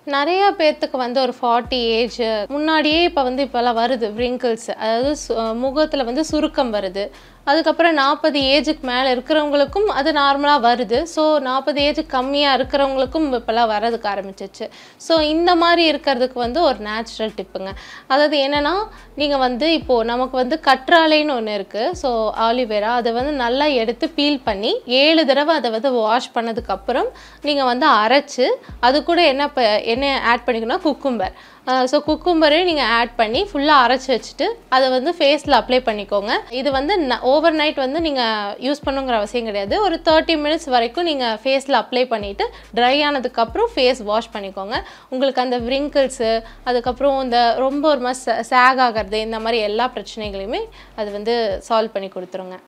நிறைய பேர்த்துக்கு வந்து ஒரு ஃபார்ட்டி ஏஜ் முன்னாடியே இப்போ வந்து இப்போல்லாம் வருது wrinkles அதாவது சு- முகத்தில் வந்து சுருக்கம் வருது அதுக்கப்புறம் நாற்பது ஏஜுக்கு மேலே இருக்கிறவங்களுக்கும் அது நார்மலாக வருது ஸோ நாற்பது ஏஜுக்கு கம்மியாக இருக்கிறவங்களுக்கும் இப்போல்லாம் வரதுக்கு ஆரம்பிச்சிச்சு ஸோ இந்த மாதிரி இருக்கிறதுக்கு வந்து ஒரு நேச்சுரல் டிப்புங்க அதாவது என்னென்னா நீங்கள் வந்து இப்போது நமக்கு வந்து கற்றாழைன்னு ஒன்று இருக்குது ஸோ ஆலிவேரா அதை வந்து நல்லா எடுத்து பீல் பண்ணி ஏழு தடவை அதை வந்து வாஷ் பண்ணதுக்கப்புறம் நீங்கள் வந்து அரைச்சு அது கூட என்ன ப என்ன ஆட் பண்ணிக்கணும்னா குக்கும்பர் ஸோ குக்கும்பரையும் நீங்கள் ஆட் பண்ணி ஃபுல்லாக அரைச்சி வச்சுட்டு அதை வந்து ஃபேஸில் அப்ளை பண்ணிக்கோங்க இது வந்து ஓவர் நைட் வந்து நீங்கள் யூஸ் பண்ணுங்கிற அவசியம் கிடையாது ஒரு தேர்ட்டி மினிட்ஸ் வரைக்கும் நீங்கள் ஃபேஸில் அப்ளை பண்ணிவிட்டு ட்ரை ஆனதுக்கப்புறம் ஃபேஸ் வாஷ் பண்ணிக்கோங்க உங்களுக்கு அந்த விரிங்கிள்ஸு அதுக்கப்புறம் இந்த ரொம்ப ஒரு மாதிரி சேக் ஆகிறது இந்த மாதிரி எல்லா பிரச்சனைகளையுமே அது வந்து சால்வ் பண்ணி கொடுத்துருங்க